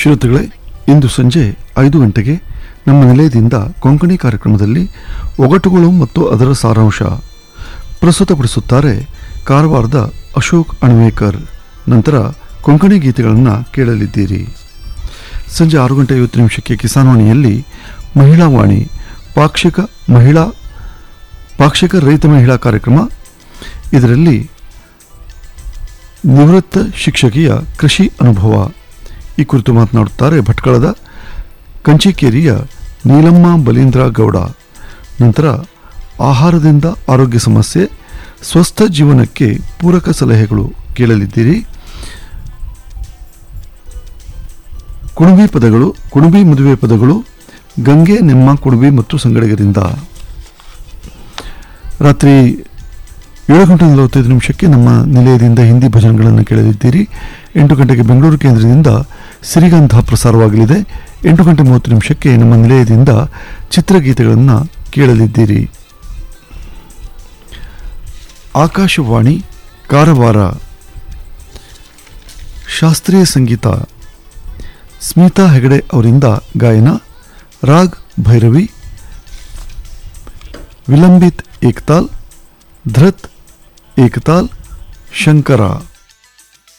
ಶ್ರೋತೃಗಳೇ ಇಂದು ಸಂಜೆ ಐದು ಗಂಟೆಗೆ ನಮ್ಮ ನಿಲಯದಿಂದ ಕೊಂಕಣಿ ಕಾರ್ಯಕ್ರಮದಲ್ಲಿ ಒಗಟುಗಳು ಮತ್ತು ಅದರ ಸಾರಾಂಶ ಪ್ರಸ್ತುತಪಡಿಸುತ್ತಾರೆ ಕಾರವಾರದ ಅಶೋಕ್ ಅಣ್ವೇಕರ್ ನಂತರ ಕೊಂಕಣಿ ಗೀತೆಗಳನ್ನು ಕೇಳಲಿದ್ದೀರಿ ಸಂಜೆ ಆರು ಗಂಟೆ ಐವತ್ತು ನಿಮಿಷಕ್ಕೆ ಕಿಸಾನ್ವಾಣಿಯಲ್ಲಿ ಮಹಿಳಾ ವಾಣಿ ಪಾಕ್ಷಿಕ ಮಹಿಳಾ ಪಾಕ್ಷಿಕ ರೈತ ಮಹಿಳಾ ಕಾರ್ಯಕ್ರಮ ಇದರಲ್ಲಿ ನಿವೃತ್ತ ಶಿಕ್ಷಕಿಯ ಕೃಷಿ ಅನುಭವ ಈ ಕುರಿತು ಮಾತನಾಡುತ್ತಾರೆ ಭಟ್ಕಳದ ಕಂಚಿಕೇರಿಯ ನೀಲಮ್ಮ ಬಲೀಂದ್ರ ಗೌಡ ನಂತರ ಆಹಾರದಿಂದ ಆರೋಗ್ಯ ಸಮಸ್ಯೆ ಸ್ವಸ್ಥ ಜೀವನಕ್ಕೆ ಪೂರಕ ಸಲಹೆಗಳು ಕೇಳಲಿದ್ದೀರಿ ಕುಣಬಿ ಪದಗಳು ಕುಣಬಿ ಮದುವೆ ಪದಗಳು ಗಂಗೆ ನೆಮ್ಮ ಕುಣಬಿ ಮತ್ತು ಸಂಗಡಿಗರಿಂದ ರಾತ್ರಿ ಏಳು ಗಂಟೆ ನಲವತ್ತೈದು ನಿಮಿಷಕ್ಕೆ ನಮ್ಮ ನಿಲಯದಿಂದ ಹಿಂದಿ ಭಜನೆಗಳನ್ನು ಕೇಳಲಿದ್ದೀರಿ ಎಂಟು ಗಂಟೆಗೆ ಬೆಂಗಳೂರು ಕೇಂದ್ರದಿಂದ ಸಿರಿಗಂಧ ಪ್ರಸಾರವಾಗಲಿದೆ ಎಂಟು ಗಂಟೆ ಮೂವತ್ತು ನಿಮಿಷಕ್ಕೆ ನಮ್ಮ ನಿಲಯದಿಂದ ಚಿತ್ರಗೀತೆಗಳನ್ನು ಕೇಳಲಿದ್ದೀರಿ ಆಕಾಶವಾಣಿ ಕಾರವಾರ ಶಾಸ್ತ್ರೀಯ ಸಂಗೀತ ಸ್ಮಿತಾ ಹೆಗಡೆ ಅವರಿಂದ ಗಾಯನ ರಾಗ್ ಭೈರವಿ ವಿಲಂಬಿತ್ ಏಕ್ತಾಲ್ ಧೃತ್ ಏಕತಾಲ್ ಶಂಕರ